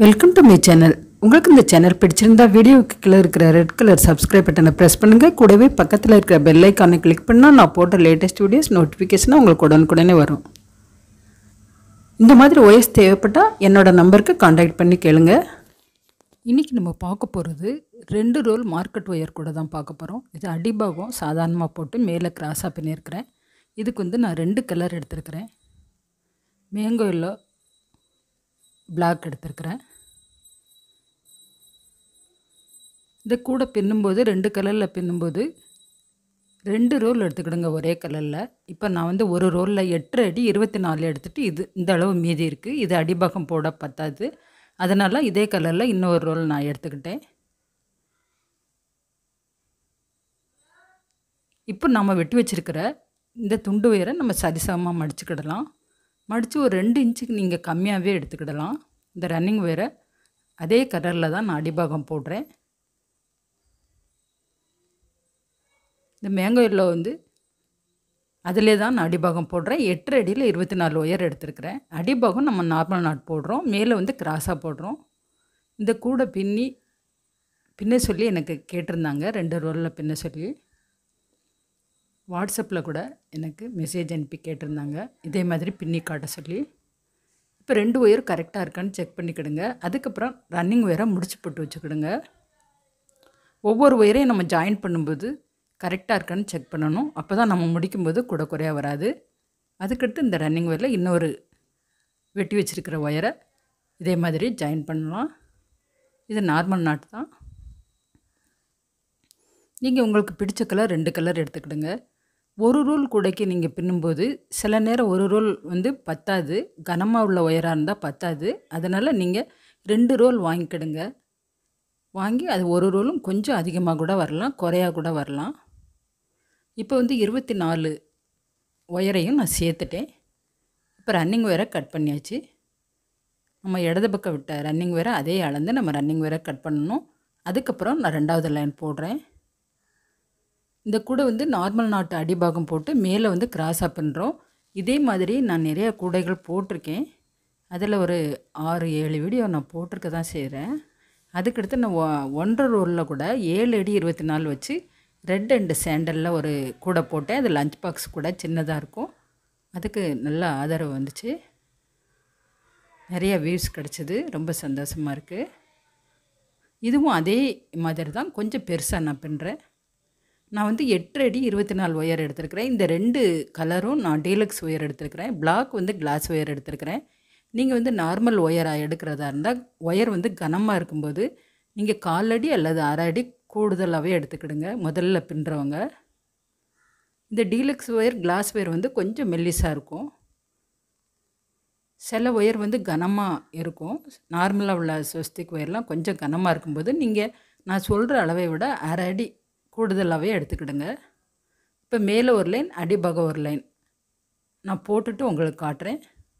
welcome to my channel உங்களுக்கு இந்த channel பிடிச்சிருந்தா வீடியோவுக்கு கீழே இருக்கிற ரெட் கலர் சப்ஸ்கிரைப் பட்டனை ப்ரெஸ் பண்ணுங்கள் கூடவே பக்கத்தில் இருக்கிற பெல் ஐக்கானை கிளிக் பண்ணால் நான் போட்ட லேட்டஸ்ட் வீடியோஸ் நோட்டிஃபிகேஷனாக உங்களுக்கு உடனுக்குடனே வரும் இந்த மாதிரி ஒயர்ஸ் தேவைப்பட்டால் என்னோட நம்பருக்கு காண்டாக்ட் பண்ணி கேளுங்க இன்றைக்கி நம்ம பார்க்க போகிறது ரெண்டு ரோல் மார்க்கெட் ஒயர் கூட தான் பார்க்க போகிறோம் இது அடிபாகம் சாதாரணமாக போட்டு மேலே கிராஸாக பண்ணியிருக்கிறேன் இதுக்கு வந்து நான் ரெண்டு கலர் எடுத்திருக்கிறேன் மேங்கோ எல்லோ பிளாக் எடுத்திருக்கிறேன் இந்த கூட பின்னும்போது ரெண்டு கலரில் பின்னும்போது ரெண்டு ரோல் எடுத்துக்கிடுங்க ஒரே கலரில் இப்போ நான் வந்து ஒரு ரோலில் எட்டு அடி இருபத்தி நாலு எடுத்துகிட்டு இது இந்த அளவு மீதி இருக்குது இது அடிபாகம் போட பத்தாது அதனால் இதே கலரில் இன்னொரு ரோல் நான் எடுத்துக்கிட்டேன் இப்போ நம்ம வெட்டி வச்சுருக்கிற இந்த துண்டு உயரை நம்ம சரிசமமாக மடிச்சுக்கிடலாம் மடித்து ஒரு ரெண்டு இன்ச்சுக்கு நீங்கள் கம்மியாகவே எடுத்துக்கிடலாம் இந்த ரன்னிங் வேரை அதே கலரில் தான் நான் அடிபாகம் போடுறேன் இந்த மேங்கோ எல்லோ வந்து அதிலே தான் நான் அடிபாகம் போடுறேன் எட்டு அடியில் இருபத்தி நாலு ஒயர் எடுத்துருக்கிறேன் அடிபாகம் நம்ம நார்மல் நாட் போடுறோம் மேலே வந்து கிராஸாக போடுறோம் இந்த கூடை பின்னி பின்ன சொல்லி எனக்கு கேட்டிருந்தாங்க ரெண்டு ரோலில் பின்ன சொல்லி வாட்ஸ்அப்பில் கூட எனக்கு மெசேஜ் அனுப்பி கேட்டிருந்தாங்க இதே மாதிரி பின்னி காட்ட சொல்லி இப்போ ரெண்டு ஒயர் கரெக்டாக இருக்கான்னு செக் பண்ணிக்கிடுங்க அதுக்கப்புறம் ரன்னிங் ஒயரை முடிச்சு போட்டு வச்சுக்கிடுங்க ஒவ்வொரு ஒயரையும் நம்ம ஜாயின் பண்ணும்போது கரெக்டாக இருக்கான்னு செக் பண்ணணும் அப்போ தான் நம்ம முடிக்கும்போது கூட குறையாக வராது அதுக்கடுத்து இந்த ரன்னிங் ஒயரில் இன்னொரு வெட்டி வச்சுருக்கிற ஒயரை இதே மாதிரி ஜாயின் பண்ணலாம் இது நார்மல் நாட் தான் நீங்கள் உங்களுக்கு பிடிச்ச கலர் ரெண்டு கலர் எடுத்துக்கிடுங்க ஒரு ரோல் கூடைக்கு நீங்கள் பின்னும்போது சில நேரம் ஒரு ரோல் வந்து பத்தாது கனமாக உள்ள ஒயராக இருந்தால் பத்தாது அதனால் நீங்கள் ரெண்டு ரோல் வாங்கிக்கிடுங்க வாங்கி அது ஒரு ரோலும் கொஞ்சம் அதிகமாக கூட வரலாம் குறையா கூட வரலாம் இப்போ வந்து இருபத்தி நாலு ஒயரையும் நான் சேர்த்துட்டேன் இப்போ ரன்னிங் ஒயரை கட் பண்ணியாச்சு நம்ம இடது பக்கம் விட்ட ரன்னிங் ஒயரை அதே அளந்து நம்ம ரன்னிங் ஒயரை கட் பண்ணணும் அதுக்கப்புறம் நான் ரெண்டாவது லைன் போடுறேன் இந்த கூடை வந்து நார்மல் நாட்டு அடிபாகம் போட்டு மேலே வந்து கிராஸாக பண்ணுறோம் இதே மாதிரி நான் நிறைய கூடைகள் போட்டிருக்கேன் அதில் ஒரு ஆறு ஏழு வீடியோ நான் போட்டிருக்க தான் செய்கிறேன் அதுக்கடுத்து நான் ஒ- ஒன்றரை ரோலில் கூட ஏழு அடி இருபத்தி நாலு வச்சு ரெட் அண்டு சேண்டலில் ஒரு கூடை போட்டேன் அது லஞ்ச் பாக்ஸ் கூட சின்னதாக இருக்கும் அதுக்கு நல்ல ஆதரவு வந்துச்சு நிறைய வியூஸ் கிடச்சிது ரொம்ப சந்தோஷமாக இருக்குது இதுவும் அதே மாதிரி தான் கொஞ்சம் பெருசாக நான் பின்னுறேன் நான் வந்து எட்டு அடி இருபத்தி நாலு ஒயர் எடுத்திருக்கிறேன் இந்த ரெண்டு கலரும் நான் டீலக்ஸ் ஒயர் எடுத்திருக்கிறேன் பிளாக் வந்து கிளாஸ் ஒயர் எடுத்திருக்கிறேன் நீங்கள் வந்து நார்மல் ஒயராக எடுக்கிறதா இருந்தால் ஒயர் வந்து கனமாக இருக்கும்போது நீங்கள் காலடி அல்லது அரை அடி கூடுதலாகவே எடுத்துக்கிடுங்க முதல்ல பின்னுறவங்க இந்த டீலக்ஸ் ஒயர் கிளாஸ் ஒயர் வந்து கொஞ்சம் மெல்லிஸாக இருக்கும் சில ஒயர் வந்து கனமாக இருக்கும் நார்மலாக உள்ள ஸ்வஸ்திக் ஒயர்லாம் கொஞ்சம் கனமாக இருக்கும்போது நீங்கள் நான் சொல்கிற அளவை விட அரை அடி கூடுதலாகவே எடுத்துக்கிடுங்க இப்போ மேலே ஒரு லைன் அடிபாக ஒரு லைன் நான் போட்டுட்டு உங்களுக்கு காட்டுறேன்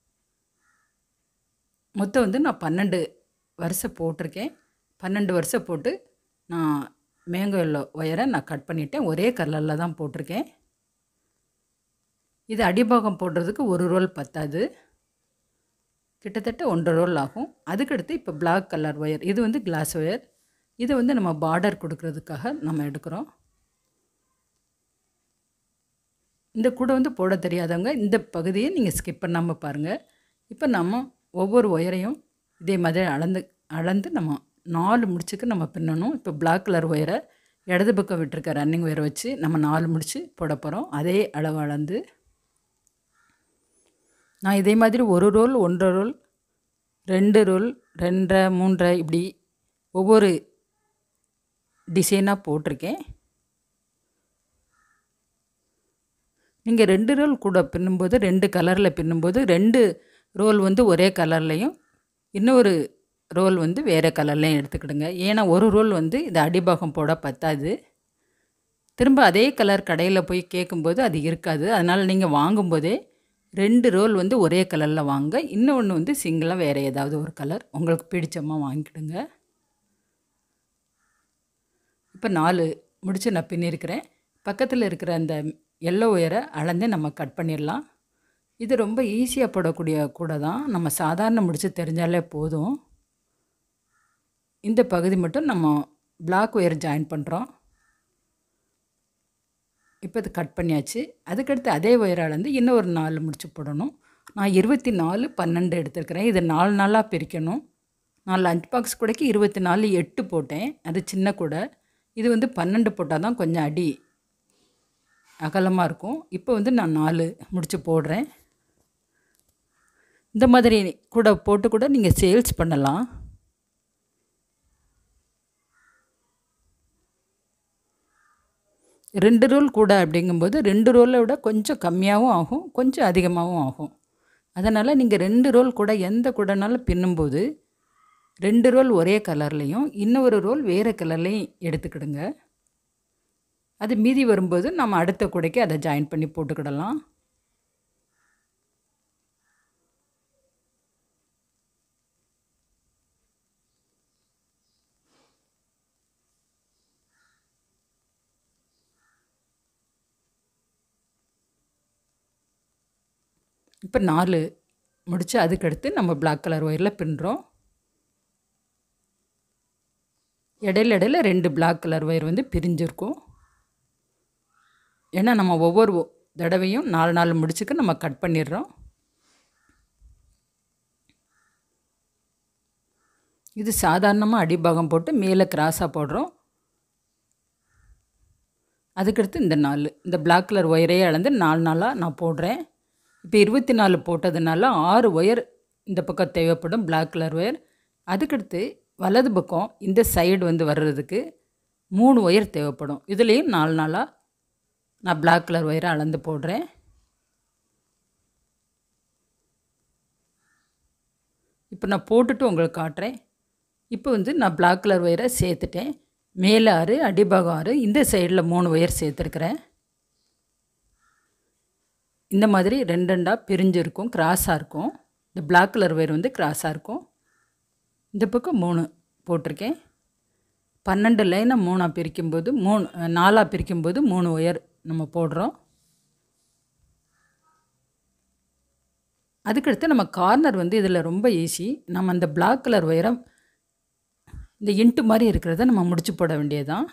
மொத்தம் வந்து நான் பன்னெண்டு வருஷம் போட்டிருக்கேன் பன்னெண்டு வருஷம் போட்டு நான் மேங்கோ எல்லோ ஒயரை நான் கட் பண்ணிட்டேன் ஒரே கலரில் தான் போட்டிருக்கேன் இது அடிபாகம் போடுறதுக்கு ஒரு ரோல் பத்தாது கிட்டத்தட்ட ஒன்றரை ரோல் ஆகும் அதுக்கடுத்து இப்போ Black கலர் ஒயர் இது வந்து கிளாஸ் ஒயர் இதை வந்து நம்ம பார்டர் கொடுக்கறதுக்காக நம்ம எடுக்கிறோம் இந்த கூடை வந்து போட தெரியாதவங்க இந்த பகுதியை நீங்கள் ஸ்கிப் பண்ணாமல் பாருங்கள் இப்போ நம்ம ஒவ்வொரு ஒயரையும் இதே மாதிரி அளந்து அளந்து நம்ம நாலு முடிச்சுக்கு நம்ம பின்னணும் இப்போ Black கலர் ஒயரை இடது பக்கம் விட்டுருக்க ரன்னிங் ஒயரை வச்சு நம்ம நாலு முடிச்சு போட போகிறோம் அதே அளவு அளந்து நான் இதே மாதிரி ஒரு ரோல் ஒன்றரை ரோல் ரெண்டு ரோல் ரெண்டரை மூன்றரை இப்படி ஒவ்வொரு டிசைனாக போட்டிருக்கேன் நீங்கள் ரெண்டு ரோல் கூட பின்னும்போது ரெண்டு கலரில் பின்னும்போது ரெண்டு ரோல் வந்து ஒரே கலர்லேயும் இன்னொரு ரோல் வந்து வேறு கலர்லையும் எடுத்துக்கிடுங்க ஏன்னா ஒரு ரோல் வந்து இது அடிபாகம் போட பத்தாது திரும்ப அதே கலர் கடையில் போய் கேட்கும்போது அது இருக்காது அதனால் நீங்கள் வாங்கும்போதே ரெண்டு ரோல் வந்து ஒரே கலரில் வாங்க இன்னொன்று வந்து சிங்கிளாக வேறு ஏதாவது ஒரு கலர் உங்களுக்கு பிடிச்சமாக வாங்கிக்கிடுங்க இப்போ நாலு முடிச்சு நான் பின்னிருக்கிறேன் பக்கத்தில் இருக்கிற அந்த எல்லோ ஒயரை அளந்து நம்ம கட் பண்ணிடலாம் இது ரொம்ப ஈஸியாக போடக்கூடிய கூடை தான் நம்ம சாதாரண முடிச்சு தெரிஞ்சாலே போதும் இந்த பகுதி மட்டும் நம்ம பிளாக் ஒயர் ஜாயின் பண்ணுறோம் இப்போ இது கட் பண்ணியாச்சு அதுக்கடுத்து அதே ஒயரால் வந்து இன்னும் ஒரு நாலு முடிச்சு போடணும் நான் இருபத்தி நாலு பன்னெண்டு எடுத்துருக்கிறேன் இதை நாலு நாளாக பிரிக்கணும் நான் லஞ்ச் பாக்ஸ் கூடைக்கு இருபத்தி நாலு எட்டு போட்டேன் அது சின்ன கூடை இது வந்து பன்னெண்டு போட்டால் தான் கொஞ்சம் அடி அகலமாக இருக்கும் இப்போ வந்து நான் நாலு முடிச்சு போடுறேன் இந்த மாதிரி கூட போட்டு கூட நீங்கள் சேல்ஸ் பண்ணலாம் ரெண்டு ரோல் கூட அப்படிங்கும்போது ரெண்டு ரோலை விட கொஞ்சம் கம்மியாகவும் ஆகும் கொஞ்சம் அதிகமாகவும் ஆகும் அதனால் நீங்கள் ரெண்டு ரோல் கூட எந்த கூடனாலும் பின்னும்போது ரெண்டு ரோல் ஒரே கலர்லேயும் இன்னொரு ரோல் வேறு கலர்லேயும் எடுத்துக்கிடுங்க அது மீதி வரும்போது நம்ம அடுத்த கூடைக்கு அதை ஜாயின் பண்ணி போட்டுக்கிடலாம் இப்போ நாலு முடித்து அதுக்கடுத்து நம்ம பிளாக் கலர் ஒயரில் பின்னுறோம் இடையில இடையில ரெண்டு பிளாக் கலர் ஒயர் வந்து பிரிஞ்சிருக்கும் ஏன்னா நம்ம ஒவ்வொரு தடவையும் நாலு நாலு முடிச்சுக்கு நம்ம கட் பண்ணிடுறோம் இது சாதாரணமாக அடிபாகம் போட்டு மேலே கிராஸாக போடுறோம் அதுக்கடுத்து இந்த நாலு இந்த பிளாக் கலர் ஒயரையே அளந்து நாலு நாளாக நான் போடுறேன் இப்போ இருபத்தி நாலு போட்டதுனால ஆறு ஒயர் இந்த பக்கம் தேவைப்படும் பிளாக் கலர் ஒயர் அதுக்கடுத்து வலது பக்கம் இந்த சைடு வந்து வர்றதுக்கு மூணு ஒயர் தேவைப்படும் இதுலேயும் நாலு நாளாக நான் பிளாக் கலர் ஒயரை அளந்து போடுறேன் இப்போ நான் போட்டுட்டு உங்களுக்கு காட்டுறேன் இப்போ வந்து நான் பிளாக் கலர் ஒயரை சேர்த்துட்டேன் மேலே ஆறு அடிபாகம் ஆறு இந்த சைடில் மூணு ஒயர் சேர்த்துருக்குறேன் இந்த மாதிரி ரெண்டு ரெண்டாக பிரிஞ்சிருக்கும் கிராஸாக இருக்கும் இந்த பிளாக் கலர் ஒயர் வந்து கிராஸாக இருக்கும் இந்த பக்கம் மூணு போட்டிருக்கேன் பன்னெண்டு லைனை மூணாக பிரிக்கும்போது மூணு நாலாக பிரிக்கும்போது மூணு ஒயர் நம்ம போடுறோம் அதுக்கடுத்து நம்ம கார்னர் வந்து இதில் ரொம்ப ஈஸி நம்ம அந்த பிளாக் கலர் ஒயரை இந்த இன்ட்டு மாதிரி இருக்கிறத நம்ம முடிச்சு போட வேண்டியதுதான்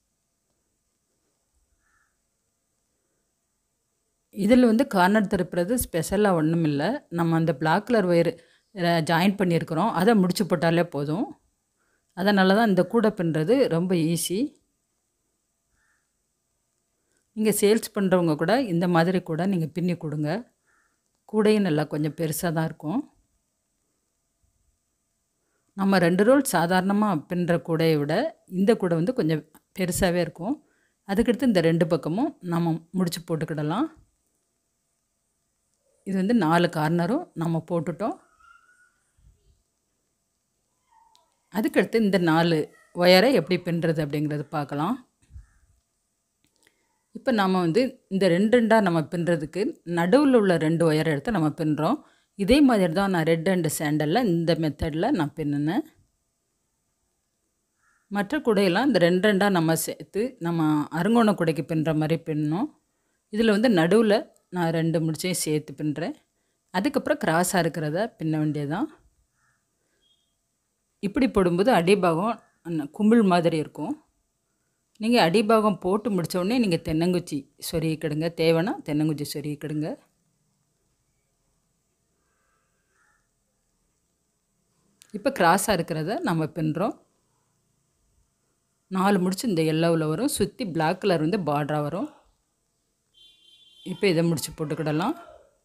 இதில் வந்து கார்னர் திருப்புறது ஸ்பெஷலாக ஒன்றும் இல்லை நம்ம அந்த பிளாக் கலர் ஒயர் ஜாயின் பண்ணியிருக்கிறோம் அதை முடிச்சு போட்டாலே போதும் அதனால தான் இந்த கூடை பின்னுறது ரொம்ப ஈஸி நீங்கள் சேல்ஸ் பண்ணுறவங்க கூட இந்த மாதிரி கூட நீங்கள் பின்னி கொடுங்க கூடையும் நல்லா கொஞ்சம் பெருசாக தான் இருக்கும் நம்ம ரெண்டு ரோல் சாதாரணமாக பின்னுற கூடையை விட இந்த கூடை வந்து கொஞ்சம் பெருசாகவே இருக்கும் அதுக்கடுத்து இந்த ரெண்டு பக்கமும் நம்ம முடிச்சு போட்டுக்கிடலாம் இது வந்து நாலு கார்னரும் நம்ம போட்டுட்டோம் அதுக்கடுத்து இந்த நாலு ஒயரை எப்படி பின்னுறது அப்படிங்கிறது பார்க்கலாம் இப்போ நம்ம வந்து இந்த ரெண்டு ரெண்டாக நம்ம பின்னுறதுக்கு நடுவில் உள்ள ரெண்டு ஒயரை எடுத்து நம்ம பின்னுறோம் இதே மாதிரி தான் நான் ரெட் அண்டு சாண்டலில் இந்த மெத்தடில் நான் பின்னுனேன் மற்ற குடையெல்லாம் இந்த ரெண்டு ரெண்டாக நம்ம சேர்த்து நம்ம அருங்கோண குடைக்கு பின்னுற மாதிரி பின்னோம் இதில் வந்து நடுவில் நான் ரெண்டு முடிச்சையும் சேர்த்து பின்னுறேன் அதுக்கப்புறம் கிராஸாக இருக்கிறத பின்ன வேண்டியதான் இப்படி போடும்போது அடிபாகம் குமிழ் மாதிரி இருக்கும் நீங்கள் அடிபாகம் போட்டு முடித்தோடனே நீங்கள் தென்னங்குச்சி சொருகிக்கிடுங்க தேவைன்னா தென்னங்குச்சி சொருகிக்கிடுங்க இப்போ கிராஸாக இருக்கிறத நம்ம பின்னுறோம் நாலு முடிச்சு இந்த எல்லோவில் வரும் சுற்றி பிளாக் கலர் வந்து பார்டராக வரும் இப்போ இதை முடிச்சு போட்டுக்கிடலாம்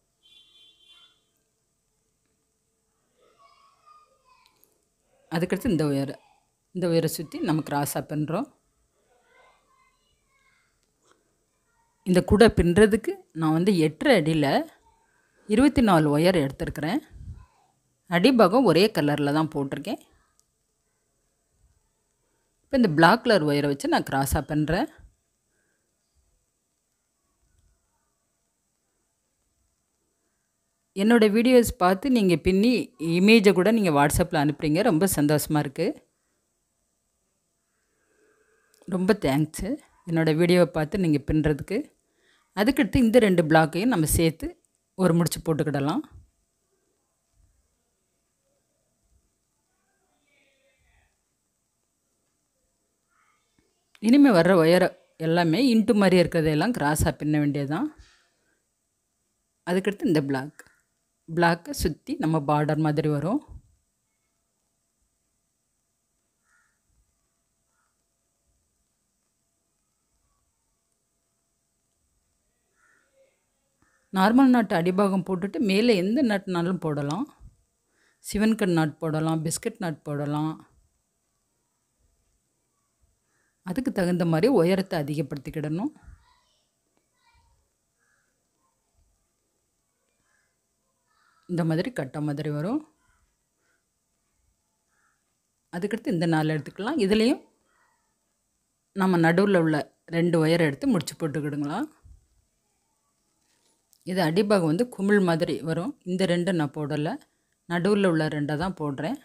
அதுக்கடுத்து இந்த உயரை இந்த உயரை சுற்றி நம்ம கிராஸாக பின்னுறோம் இந்த குடை பின்னுறதுக்கு நான் வந்து எட்டரை அடியில் இருபத்தி நாலு ஒயர் எடுத்துருக்கிறேன் அடிபாகம் ஒரே கலரில் தான் போட்டிருக்கேன் இப்போ இந்த பிளாக் கலர் ஒயரை வச்சு நான் கிராஸாக பண்ணுறேன் என்னோடய வீடியோஸ் பார்த்து நீங்கள் பின்னி இமேஜை கூட நீங்கள் வாட்ஸ்அப்பில் அனுப்புகிறீங்க ரொம்ப சந்தோஷமாக இருக்குது ரொம்ப தேங்க்ஸு என்னோடய வீடியோவை பார்த்து நீங்கள் பின்னுறதுக்கு அதுக்கடுத்து இந்த ரெண்டு பிளாக்கையும் நம்ம சேர்த்து ஒரு முடிச்சு போட்டுக்கிடலாம் இனிமேல் வர்ற ஒயரை எல்லாமே இன்ட்டு மாதிரி இருக்கிறதையெல்லாம் கிராஸாக பின்ன வேண்டியதுதான் அதுக்கடுத்து இந்த பிளாக் பிளாக்கை சுற்றி நம்ம பார்டர் மாதிரி வரும் நார்மல் நாட்டு அடிபாகம் போட்டுட்டு மேலே எந்த நாட்னாலும் போடலாம் சிவன்கண் நாட் போடலாம் பிஸ்கட் நாட் போடலாம் அதுக்கு தகுந்த மாதிரி உயரத்தை அதிகப்படுத்திக்கிடணும் இந்த மாதிரி கட்ட மாதிரி வரும் அதுக்கடுத்து இந்த நாலு எடுத்துக்கலாம் இதுலேயும் நம்ம நடுவில் உள்ள ரெண்டு ஒயர் எடுத்து முடிச்சு போட்டுக்கிடுங்களா இது அடிபாகம் வந்து குமிழ் மாதிரி வரும் இந்த ரெண்டு நான் போடலை நடுவில் உள்ள ரெண்டை தான் போடுறேன்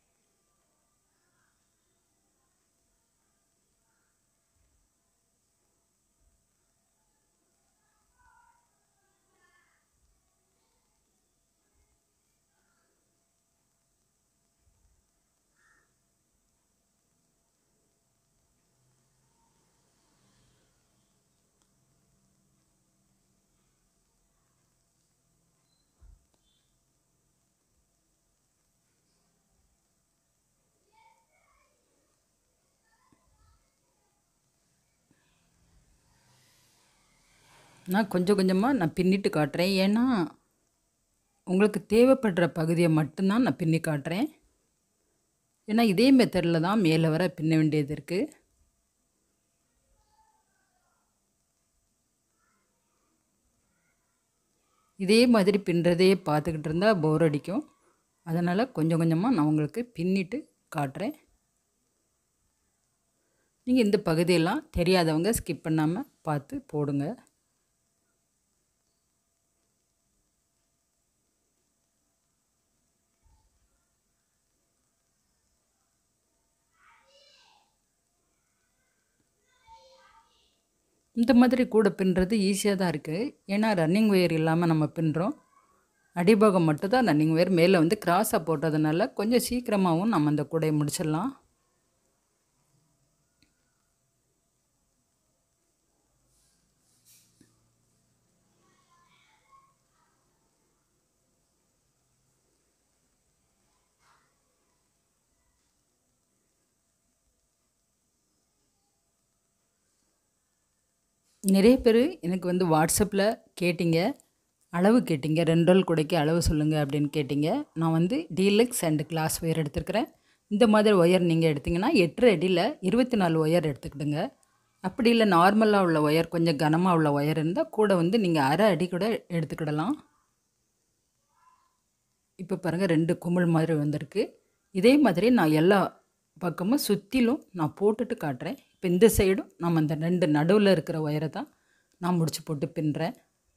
நான் கொஞ்சம் கொஞ்சமாக நான் பின்னிட்டு காட்டுறேன் ஏன்னா உங்களுக்கு தேவைப்படுற பகுதியை மட்டும்தான் நான் பின்னி காட்டுறேன் ஏன்னா இதே மெத்தடில் தான் மேலே வர பின்ன வேண்டியது இருக்குது இதே மாதிரி பின்னுறதே பார்த்துக்கிட்டு இருந்தால் போர் அடிக்கும் அதனால் கொஞ்சம் கொஞ்சமாக நான் உங்களுக்கு பின்னிட்டு காட்டுறேன் நீங்கள் இந்த பகுதியெல்லாம் தெரியாதவங்க ஸ்கிப் பண்ணாமல் பார்த்து போடுங்க இந்த மாதிரி கூட பின்னுறது ஈஸியாக தான் இருக்குது ஏன்னா ரன்னிங் ஒயர் இல்லாமல் நம்ம பின்னுறோம் அடிபாகம் மட்டும் தான் ரன்னிங் ஒயர் மேலே வந்து கிராஸாக போட்டதுனால கொஞ்சம் சீக்கிரமாகவும் நம்ம அந்த கூடையை முடிச்சிடலாம் நிறைய பேர் எனக்கு வந்து வாட்ஸ்அப்பில் கேட்டிங்க அளவு கேட்டிங்க ரெண்டு ரோல் கூடைக்கு அளவு சொல்லுங்கள் அப்படின்னு கேட்டிங்க நான் வந்து டீலக்ஸ் அண்ட் கிளாஸ் ஒயர் எடுத்துருக்கிறேன் இந்த மாதிரி ஒயர் நீங்கள் எடுத்திங்கன்னா எட்டு அடியில் இருபத்தி நாலு ஒயர் எடுத்துக்கிடுங்க அப்படி இல்லை நார்மலாக உள்ள ஒயர் கொஞ்சம் கனமாக உள்ள ஒயர் இருந்தால் கூட வந்து நீங்கள் அரை அடி கூட எடுத்துக்கிடலாம் இப்போ பாருங்கள் ரெண்டு குமிழ் மாதிரி வந்திருக்கு இதே மாதிரி நான் எல்லா பக்கமும் சுற்றிலும் நான் போட்டுட்டு காட்டுறேன் இப்போ இந்த சைடும் நம்ம அந்த ரெண்டு நடுவில் இருக்கிற ஒயரை தான் நான் முடிச்சு போட்டு பின்னுறேன்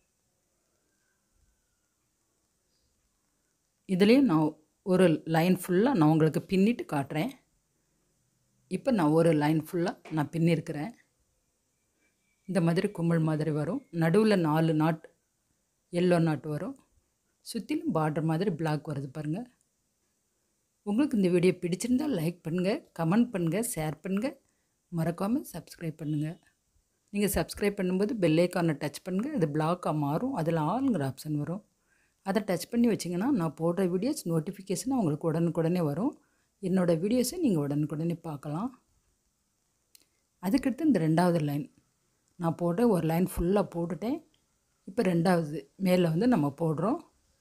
இதுலேயும் நான் ஒரு லைன் ஃபுல்லாக நான் உங்களுக்கு பின்னிட்டு காட்டுறேன் இப்போ நான் ஒரு லைன் ஃபுல்லாக நான் பின்னிருக்கிறேன் இந்த மாதிரி குமிழ் மாதிரி வரும் நடுவில் நாலு நாட் எல்லோ நாட் வரும் சுற்றிலும் பார்டர் மாதிரி பிளாக் வருது பாருங்கள் உங்களுக்கு இந்த வீடியோ பிடிச்சிருந்தால் லைக் பண்ணுங்கள் கமெண்ட் பண்ணுங்கள் ஷேர் பண்ணுங்கள் மறக்காமல் சப்ஸ்கிரைப் பண்ணுங்கள் நீங்கள் சப்ஸ்கிரைப் பண்ணும்போது பெல் ஐக்கானை டச் பண்ணுங்கள் அது பிளாக்காக மாறும் அதில் ஆளுங்கிற ஆப்ஷன் வரும் அதை டச் பண்ணி வச்சிங்கன்னா நான் போடுற வீடியோஸ் நோட்டிஃபிகேஷன் உங்களுக்கு உடனுக்குடனே வரும் என்னோடய வீடியோஸை நீங்கள் உடனுக்குடனே பார்க்கலாம் அதுக்கடுத்து இந்த ரெண்டாவது லைன் நான் போடுற ஒரு லைன் ஃபுல்லாக போட்டுட்டேன் இப்போ ரெண்டாவது மேலே வந்து நம்ம போடுறோம்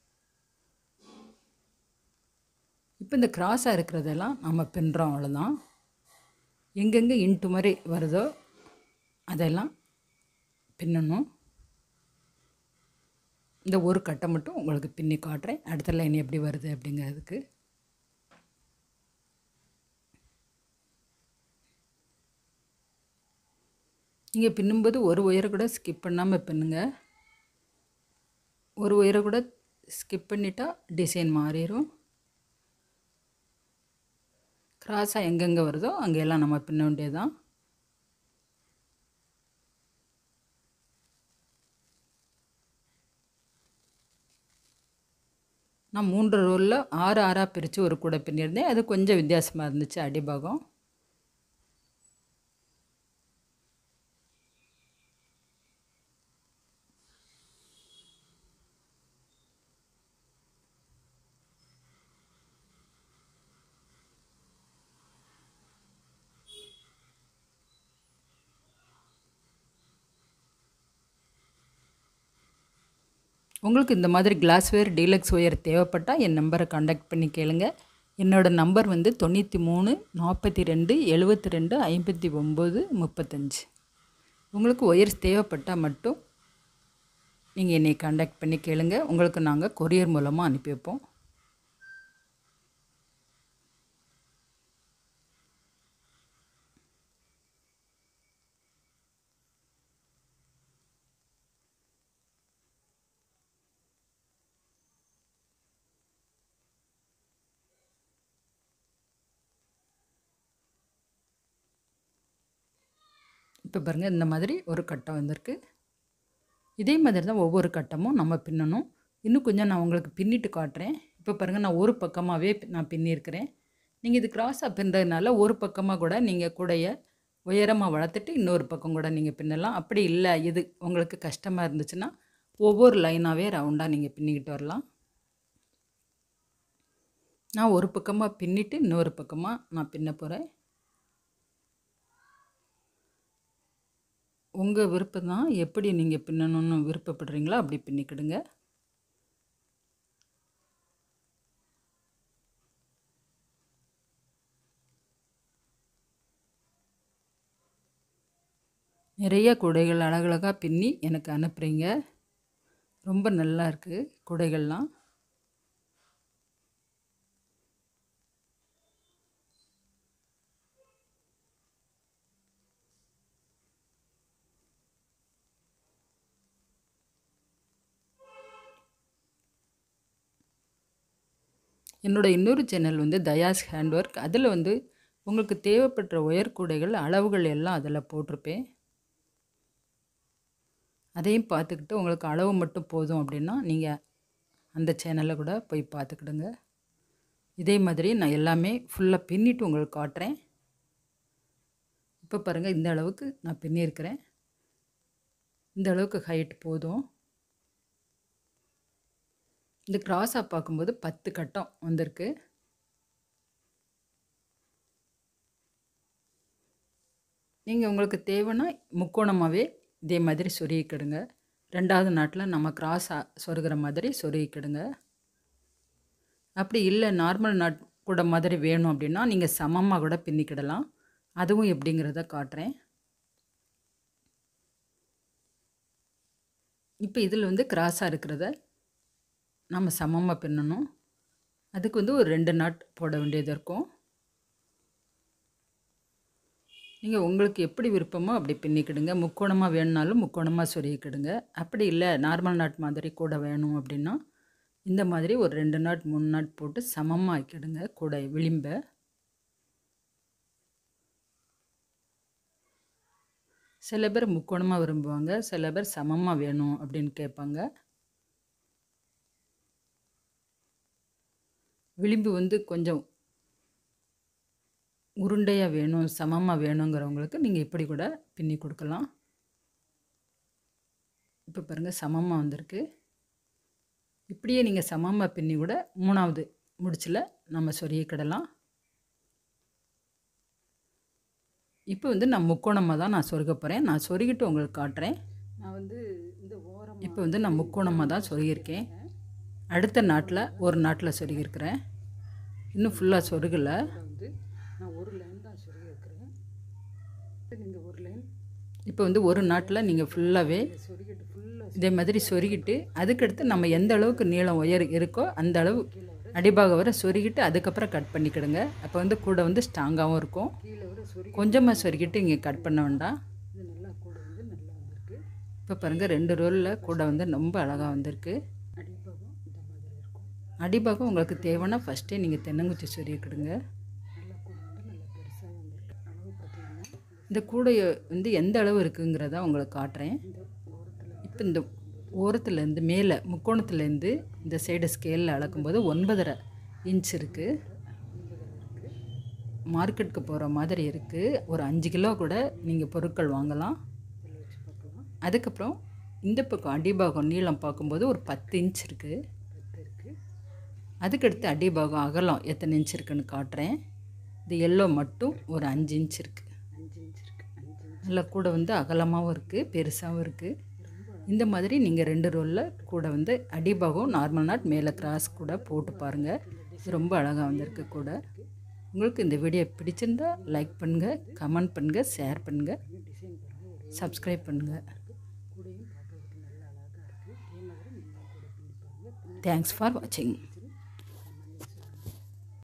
இப்போ இந்த கிராஸாக இருக்கிறதெல்லாம் நம்ம பின்னுறோம் அவ்வளோதான் எங்கெங்கே இன்ட்டு மாதிரி வருதோ அதெல்லாம் பின்னணும் இந்த ஒரு கட்டை மட்டும் உங்களுக்கு பின்னி காட்டுறேன் அடுத்த லைன் எப்படி வருது அப்படிங்கிறதுக்கு நீங்கள் பின்னும்போது ஒரு ஒயரை கூட ஸ்கிப் பண்ணாமல் பின்னுங்க ஒரு ஒயரை கூட ஸ்கிப் பண்ணிட்டா டிசைன் மாறிடும் கிராஸாக எங்கெங்கே வருதோ அங்கெல்லாம் நம்ம பின்ன வேண்டியதுதான் நான் மூன்று ரோலில் ஆறு ஆறாக பிரித்து ஒரு கூடை பின்னியிருந்தேன் அது கொஞ்சம் வித்தியாசமாக இருந்துச்சு அடிபாகம் உங்களுக்கு இந்த மாதிரி கிளாஸ்வேர் டீலக்ஸ் ஒயர் தேவைப்பட்டால் என் நம்பரை காண்டாக்ட் பண்ணி கேளுங்க என்னோடய நம்பர் வந்து தொண்ணூற்றி மூணு நாற்பத்தி ரெண்டு எழுபத்தி ரெண்டு ஐம்பத்தி ஒம்பது முப்பத்தஞ்சு உங்களுக்கு ஒயர்ஸ் தேவைப்பட்டால் மட்டும் நீங்கள் என்னை காண்டாக்ட் பண்ணி கேளுங்க உங்களுக்கு நாங்கள் கொரியர் மூலமாக அனுப்பி வைப்போம் இப்போ பாருங்கள் இந்த மாதிரி ஒரு கட்டம் வந்திருக்கு இதே மாதிரி தான் ஒவ்வொரு கட்டமும் நம்ம பின்னணும் இன்னும் கொஞ்சம் நான் உங்களுக்கு பின்னிட்டு காட்டுறேன் இப்போ பாருங்கள் நான் ஒரு பக்கமாகவே நான் பின்னியிருக்கிறேன் நீங்கள் இது கிராஸாக பின்னுறதுனால ஒரு பக்கமாக கூட நீங்கள் கூடைய உயரமாக வளர்த்துட்டு இன்னொரு பக்கம் கூட நீங்கள் பின்னலாம் அப்படி இல்லை இது உங்களுக்கு கஷ்டமாக இருந்துச்சுன்னா ஒவ்வொரு லைனாகவே ரவுண்டாக நீங்கள் பின்னிக்கிட்டு வரலாம் நான் ஒரு பக்கமாக பின்னிட்டு இன்னொரு பக்கமாக நான் பின்ன போகிறேன் உங்கள் விருப்பம் தான் எப்படி நீங்கள் பின்னணும்னு விருப்பப்படுறீங்களோ அப்படி பின்னிக்கிடுங்க நிறைய குடைகள் அழகழகாக பின்னி எனக்கு அனுப்புகிறீங்க ரொம்ப நல்லா இருக்குது குடைகள்லாம் என்னோட இன்னொரு சேனல் வந்து தயாஸ் ஹேண்ட் ஒர்க் அதில் வந்து உங்களுக்கு தேவைப்பட்ட ஒயர் கூடைகள் அளவுகள் எல்லாம் அதில் போட்டிருப்பேன் அதையும் பார்த்துக்கிட்டு உங்களுக்கு அளவு மட்டும் போதும் அப்படின்னா நீங்கள் அந்த சேனலில் கூட போய் பார்த்துக்கிடுங்க இதே மாதிரி நான் எல்லாமே ஃபுல்லாக பின்னிட்டு உங்களுக்கு காட்டுறேன் இப்போ பாருங்கள் இந்த அளவுக்கு நான் பின்னியிருக்கிறேன் இந்த அளவுக்கு ஹைட் போதும் இந்த கிராஸாக பார்க்கும்போது பத்து கட்டம் வந்திருக்கு நீங்கள் உங்களுக்கு தேவைன்னா முக்கோணமாகவே இதே மாதிரி சொருகிக்கிடுங்க ரெண்டாவது நாட்டில் நம்ம கிராஸாக சொருகிற மாதிரி சொருகிக்கிடுங்க அப்படி இல்லை நார்மல் நாட் கூட மாதிரி வேணும் அப்படின்னா நீங்கள் சமமாக கூட பின்னிக்கிடலாம் அதுவும் எப்படிங்கிறத காட்டுறேன் இப்போ இதில் வந்து கிராஸாக இருக்கிறத நம்ம சமமாக பின்னணும் அதுக்கு வந்து ஒரு ரெண்டு நாட் போட வேண்டியது இருக்கும் நீங்கள் உங்களுக்கு எப்படி விருப்பமோ அப்படி பின்னிக்கிடுங்க முக்கோணமாக வேணுனாலும் முக்கோணமாக சொருகிக்கிடுங்க அப்படி இல்லை நார்மல் நாட் மாதிரி கூட வேணும் அப்படின்னா இந்த மாதிரி ஒரு ரெண்டு நாட் மூணு நாட் போட்டு சமமாக ஆக்கிடுங்க கூட விளிம்பை சில பேர் முக்கோணமாக விரும்புவாங்க சில பேர் சமமாக வேணும் அப்படின்னு கேட்பாங்க விளிம்பு வந்து கொஞ்சம் உருண்டையாக வேணும் சமமாக வேணுங்கிறவங்களுக்கு நீங்கள் இப்படி கூட பின்னி கொடுக்கலாம் இப்போ பாருங்கள் சமமாக வந்திருக்கு இப்படியே நீங்கள் சமமாக பின்னி கூட மூணாவது முடிச்சில் நம்ம சொருகிக்கிடலாம் இப்போ வந்து நான் முக்கோணமாக தான் நான் சொருக போகிறேன் நான் சொருகிட்டு உங்களுக்கு காட்டுறேன் நான் வந்து இந்த ஓரம் இப்போ வந்து நான் முக்கோணமாக தான் சொருகியிருக்கேன் அடுத்த நாட்டில் ஒரு நாட்டில் சொருகியிருக்கிறேன் இன்னும் ஃபுல்லாக சொருகலை வந்து நான் ஒரு லைன் தான் சொல்லி இருக்கிறேன் இந்த ஒரு லைன் இப்போ வந்து ஒரு நாட்டில் நீங்கள் ஃபுல்லாகவே சொருகிட்டு ஃபுல்லாக இதே மாதிரி சொருகிட்டு அதுக்கடுத்து நம்ம எந்த அளவுக்கு நீளம் உயர் இருக்கோ அந்த அளவு அடிபாக வர சொருகிட்டு அதுக்கப்புறம் கட் பண்ணிக்கிடுங்க அப்போ வந்து கூட வந்து ஸ்ட்ராங்காகவும் இருக்கும் கீழே வர சொருகி கொஞ்சமாக சொருகிட்டு இங்கே கட் பண்ண வேண்டாம் இது நல்லா கூட வந்து நல்லா வந்திருக்கு இப்போ பாருங்கள் ரெண்டு ரோலில் கூட வந்து ரொம்ப அழகாக வந்திருக்கு அடிப்பாகம் இந்த மாதிரி இருக்கும் அடிபாகம் உங்களுக்கு தேவைன்னா ஃபஸ்ட்டே நீங்கள் தென்னங்குச்சி சொருகிக்கிடுங்க நல்லா கூட வந்து நல்லா பெருசாக வந்திருக்கு அளவு பார்த்தீங்கன்னா இந்த கூடையை வந்து எந்த அளவு இருக்குங்கிறத உங்களுக்கு காட்டுறேன் இந்த ஓரத்தில் இப்போ இந்த ஓரத்துலேருந்து மேலே முக்கோணத்துலேருந்து இந்த சைடு ஸ்கேலில் அளக்கும்போது ஒன்பதரை இன்ச் இருக்குது மார்க்கெட்டுக்கு போகிற மாதிரி இருக்குது ஒரு அஞ்சு கிலோ கூட நீங்கள் பொருட்கள் வாங்கலாம் இதில் வச்சு பார்க்கலாம் அதுக்கப்புறம் இந்த பக்கம் அடிபாகம் நீளம் பார்க்கும்போது ஒரு பத்து இன்ச் இருக்குது பத்து இருக்குது அதுக்கடுத்து அடிபாகம் அகலம் எத்தனை இன்ச் இருக்குன்னு காட்டுறேன் இது எல்லோ மட்டும் ஒரு அஞ்சு இன்ச் இருக்குது அஞ்சு இன்ச் இருக்குது அஞ்சு இன்ச் நல்ல கூட வந்து அகலமாகவும் இருக்குது பெருசாகவும் இருக்குது ரொம்ப இந்த மாதிரி நீங்கள் ரெண்டு ரோலில் கூட வந்து அடிபாகம் நார்மல் நாட் மேலே கிராஸ் கூட போட்டு பாருங்கள் இது ரொம்ப அழகாக வந்திருக்கு கூட உங்களுக்கு இந்த வீடியோ பிடிச்சிருந்தா லைக் பண்ணுங்கள் கமெண்ட் பண்ணுங்கள் ஷேர் பண்ணுங்கள் டிசைன் பாருங்கள் ஒரு சப்ஸ்கிரைப் பண்ணுங்கள் கூடையும் பார்க்கறதுக்கு நல்ல அழகாக இருக்குது இதே மாதிரி நீங்கள் கூட பின்னி பாருங்கள் தேங்க்ஸ் ஃபார் வாட்சிங்